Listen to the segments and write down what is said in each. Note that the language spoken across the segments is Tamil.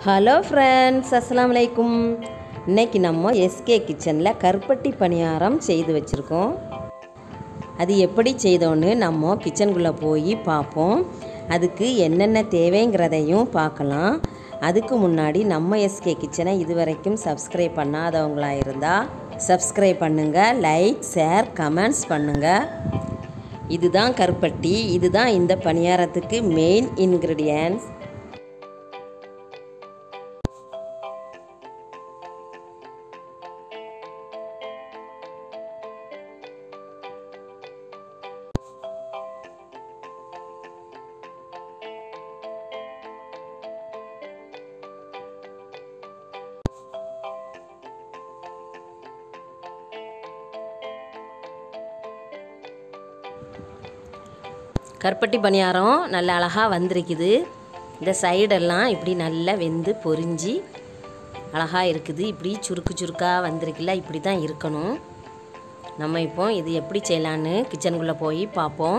ஹலோ ஃப்ரெண்ட்ஸ் அஸ்ஸலாமு அலைக்கும் இன்னைக்கு நம்ம எஸ்கே கிச்சனில் கருப்பட்டி பணியாரம் செய்து வச்சுருக்கோம் அது எப்படி செய்தோன்னு நம்ம கிச்சனுக்குள்ளே போய் பார்ப்போம் அதுக்கு என்னென்ன தேவைங்கிறதையும் பார்க்கலாம் அதுக்கு முன்னாடி நம்ம எஸ்கே கிச்சனை இதுவரைக்கும் சப்ஸ்கிரைப் பண்ணாதவங்களா இருந்தால் சப்ஸ்கிரைப் பண்ணுங்கள் லைக் ஷேர் கமெண்ட்ஸ் பண்ணுங்கள் இதுதான் கருப்பட்டி இதுதான் இந்த பணியாரத்துக்கு மெயின் இன்க்ரீடியன்ஸ் கருப்பட்டி பணியாரம் நல்ல அழகாக வந்திருக்குது இந்த சைடெல்லாம் இப்படி நல்லா வெந்து பொரிஞ்சு அழகாக இருக்குது இப்படி சுருக்கு சுருக்காக வந்திருக்குல்ல இப்படி தான் இருக்கணும் நம்ம இப்போ இது எப்படி செய்யலான்னு கிச்சனுக்குள்ளே போய் பார்ப்போம்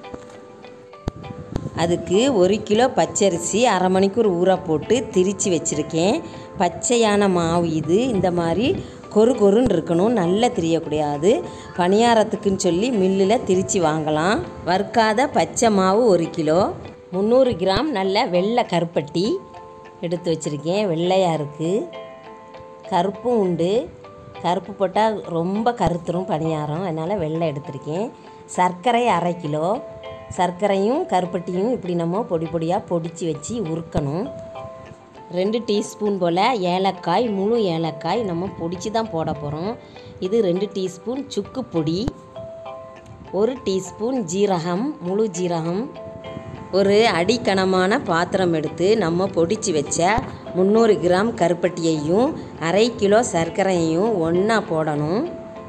அதுக்கு ஒரு கிலோ பச்சரிசி அரை மணிக்கூர் ஊற போட்டு திரித்து வச்சுருக்கேன் பச்சையான மாவு இது இந்த மாதிரி கொரு கொருன்னு இருக்கணும் நல்லா திரியக்கூடாது பணியாரத்துக்குன்னு சொல்லி மில்லில் திரித்து வாங்கலாம் வறுக்காத பச்சை மாவு ஒரு கிலோ முந்நூறு கிராம் நல்ல வெள்ளை கருப்பட்டி எடுத்து வச்சுருக்கேன் வெள்ளையாக இருக்குது கருப்பும் உண்டு கருப்பு போட்டால் ரொம்ப கருத்துரும் பணியாரம் அதனால் வெள்ளை எடுத்திருக்கேன் சர்க்கரை அரை கிலோ சர்க்கரையும் கருப்பட்டியும் இப்படி நம்ம பொடி பொடியாக பொடிச்சு வச்சு உருக்கணும் ரெண்டு டீஸ்பூன் போல் ஏலக்காய் முழு ஏலக்காய் நம்ம பொடிச்சு தான் போட போகிறோம் இது ரெண்டு டீஸ்பூன் சுக்கு பொடி ஒரு டீஸ்பூன் ஜீரகம் முழு ஜீரகம் ஒரு அடிக்கணமான பாத்திரம் எடுத்து நம்ம பொடிச்சு வச்ச முந்நூறு கிராம் கருப்பட்டியையும் அரை கிலோ சர்க்கரையையும் ஒன்றா போடணும்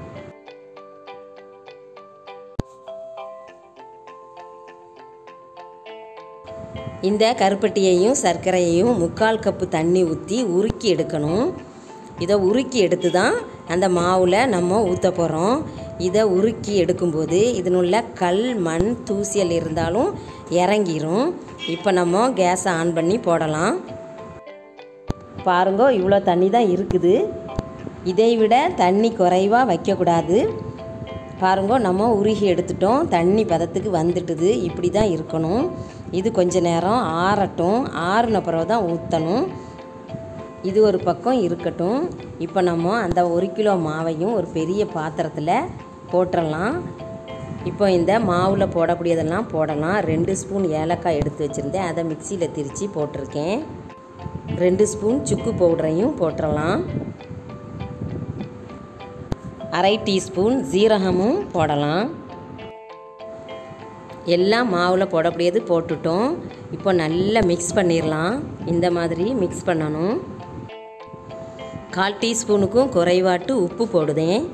இந்த கருப்பட்டியையும் சர்க்கரையையும் முக்கால் கப்பு தண்ணி ஊற்றி உருக்கி எடுக்கணும் இதை உருக்கி எடுத்து தான் அந்த மாவில் நம்ம ஊற்ற போகிறோம் இதை உருக்கி எடுக்கும்போது இதனுள்ள கல் மண் தூசியல் இருந்தாலும் இறங்கிரும் இப்போ நம்ம கேஸை ஆன் பண்ணி போடலாம் பாருங்க இவ்வளோ தண்ணி தான் இருக்குது இதை விட தண்ணி குறைவாக வைக்கக்கூடாது பாருங்க நம்ம உருகி எடுத்துட்டோம் தண்ணி பதத்துக்கு வந்துட்டுது இப்படி தான் இருக்கணும் இது கொஞ்ச நேரம் ஆறட்டும் ஆறுன பிறகு தான் ஊற்றணும் இது ஒரு பக்கம் இருக்கட்டும் இப்போ நம்ம அந்த ஒரு கிலோ மாவையும் ஒரு பெரிய பாத்திரத்தில் போட்டுடலாம் இப்போ இந்த மாவில் போடக்கூடியதெல்லாம் போடலாம் ரெண்டு ஸ்பூன் ஏலக்காய் எடுத்து வச்சுருந்தேன் அதை மிக்சியில் திரித்து போட்டிருக்கேன் ரெண்டு ஸ்பூன் சுக்கு பவுடரையும் போட்டுடலாம் அரை டீஸ்பூன் ஜீரகமும் போடலாம் எல்லாம் மாவில் போடக்கூடியது போட்டுட்டோம் இப்போ நல்லா மிக்ஸ் பண்ணிடலாம் இந்த மாதிரி மிக்ஸ் பண்ணணும் கால் டீஸ்பூனுக்கும் குறைவாட்டு உப்பு போடுதேன்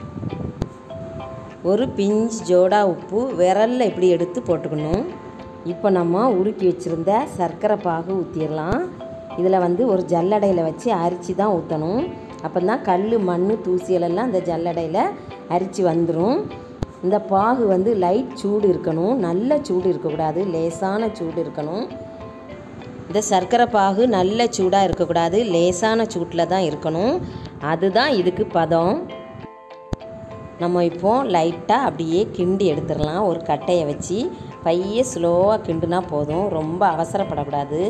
ஒரு பிஞ்ச் ஜோடா உப்பு விரலில் இப்படி எடுத்து போட்டுக்கணும் இப்போ நம்ம உருக்கி வச்சுருந்த சர்க்கரை பாகு ஊற்றிடலாம் இதில் வந்து ஒரு ஜல்லடையில் வச்சு அரிச்சு தான் ஊற்றணும் அப்போ தான் கல் மண் தூசியலெல்லாம் இந்த ஜல்லடையில் அரிச்சு வந்துடும் இந்த பாகு வந்து லைட் சூடு இருக்கணும் நல்ல சூடு இருக்கக்கூடாது லேசான சூடு இருக்கணும் இந்த சர்க்கரை பாகு நல்ல சூடாக இருக்கக்கூடாது லேசான சூட்டில் தான் இருக்கணும் அதுதான் இதுக்கு பதம் நம்ம இப்போ லைட்டாக அப்படியே கிண்டி எடுத்துடலாம் ஒரு கட்டையை வச்சு பைய ஸ்லோவாக கிண்டுனா போதும் ரொம்ப அவசரப்படக்கூடாது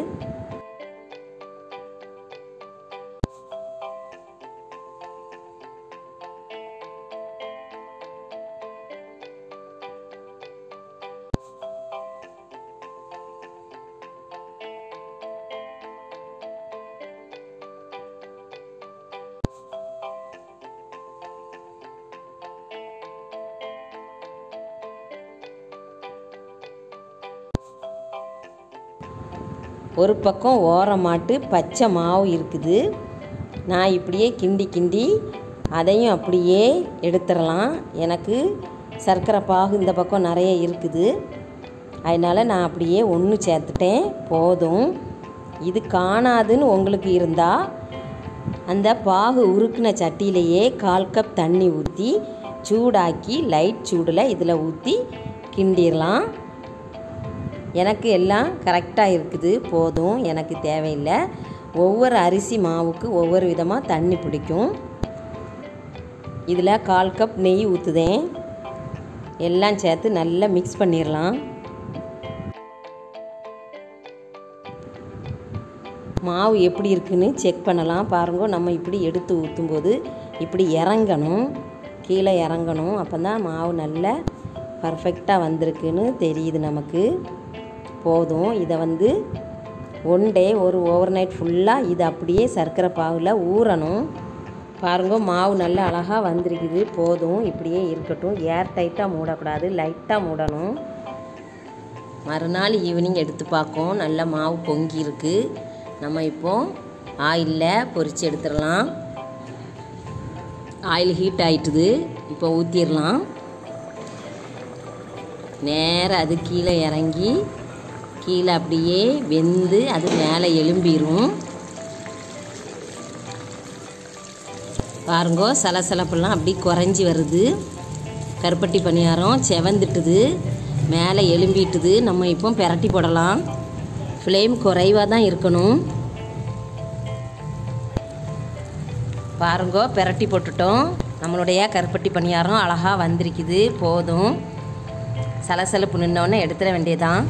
ஒரு பக்கம் ஓரமாட்டு பச்சை மாவு இருக்குது நான் இப்படியே கிண்டி கிண்டி அதையும் அப்படியே எடுத்துடலாம் எனக்கு சர்க்கரை பாகு இந்த பக்கம் நிறைய இருக்குது அதனால் நான் அப்படியே ஒன்று சேர்த்துட்டேன் போதும் இது காணாதுன்னு உங்களுக்கு இருந்தால் அந்த பாகு உருக்குன சட்டியிலேயே கால் கப் தண்ணி ஊற்றி சூடாக்கி லைட் சூடில் இதில் ஊற்றி கிண்டிடலாம் எனக்கு எல்லாம் கரெக்டாக இருக்குது போதும் எனக்கு தேவையில்லை ஒவ்வொரு அரிசி மாவுக்கு ஒவ்வொரு விதமாக தண்ணி பிடிக்கும் இதில் கால் கப் நெய் ஊற்றுதேன் எல்லாம் சேர்த்து நல்லா மிக்ஸ் பண்ணிடலாம் மாவு எப்படி இருக்குன்னு செக் பண்ணலாம் பாருங்க நம்ம இப்படி எடுத்து ஊற்றும்போது இப்படி இறங்கணும் கீழே இறங்கணும் அப்போ தான் மாவு நல்லா பர்ஃபெக்டாக வந்திருக்குன்னு தெரியுது நமக்கு போதும் இதை வந்து ஒன் டே ஒரு ஓவர் நைட் ஃபுல்லாக இது அப்படியே சர்க்கரை பாவில் ஊறணும் பாருங்க மாவு நல்லா அழகாக வந்திருக்குது போதும் இப்படியே இருக்கட்டும் ஏர் டைட்டாக மூடக்கூடாது லைட்டாக மூடணும் மறுநாள் ஈவினிங் எடுத்து பார்க்கும் நல்ல மாவு பொங்கி இருக்கு நம்ம இப்போ ஆயிலில் பொரித்து எடுத்துடலாம் ஆயில் ஹீட் ஆயிட்டுது இப்போ ஊற்றிடலாம் நேராக அது கீழே இறங்கி கீழே அப்படியே வெந்து அது மேலே எலும்பிடும் பாருங்கோ சலசலப்பெல்லாம் அப்படி குறைஞ்சி வருது கருப்பட்டி பணியாரம் செவந்துட்டுது மேலே எலும்பிட்டுது நம்ம இப்போ பெரட்டி போடலாம் ஃப்ளேம் குறைவாக தான் இருக்கணும் பாருங்கோ பெரட்டி போட்டுட்டோம் நம்மளுடைய கருப்பட்டி பணியாரம் அழகாக வந்திருக்குது போதும் சலசலப்பு நின்னோடனே எடுத்துட வேண்டியதான்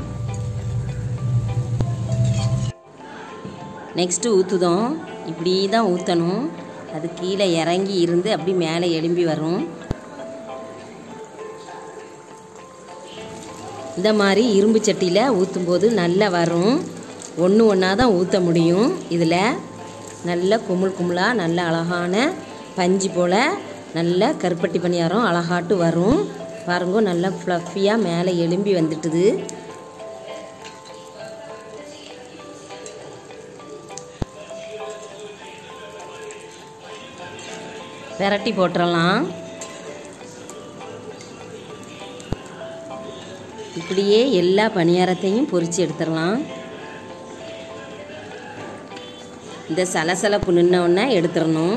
நெக்ஸ்ட்டு ஊற்றுதோம் இப்படி தான் ஊற்றணும் அது கீழே இறங்கி இருந்து அப்படி மேலே எலும்பி வரும் இந்த மாதிரி இரும்பு சட்டியில் ஊற்றும்போது நல்லா வரும் ஒன்று ஒன்றா தான் ஊற்ற முடியும் இதில் நல்ல குமுள் குமுளாக நல்ல அழகான பஞ்சு போல் நல்ல கருப்பட்டி பணியாரம் அழகாட்டு வரும் பாருங்க நல்லா ஃப்ளஃபியாக மேலே எலும்பி வந்துட்டுது விரட்டி போட்டுடலாம் இப்படியே எல்லா பணியாரத்தையும் பொரித்து எடுத்துடலாம் இந்த சலசலப்பு நின்னவுடனே எடுத்துடணும்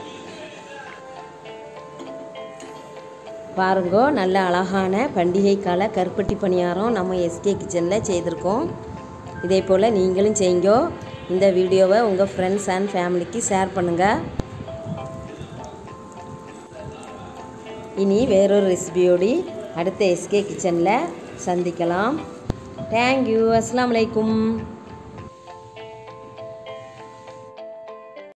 பாருங்கோ நல்ல அழகான பண்டிகை கால கருப்பட்டி பணியாரம் நம்ம எஸ்கே கிச்சனில் செய்திருக்கோம் இதே போல் நீங்களும் செய்யுங்கோ இந்த வீடியோவை உங்கள் ஃப்ரெண்ட்ஸ் அண்ட் ஃபேமிலிக்கு ஷேர் பண்ணுங்கள் இனி வேறொரு ரெசிபியோடு அடுத்த எஸ்கே கிச்சனில் சந்திக்கலாம் தேங்க்யூ அஸ்லாம் வலைக்கும்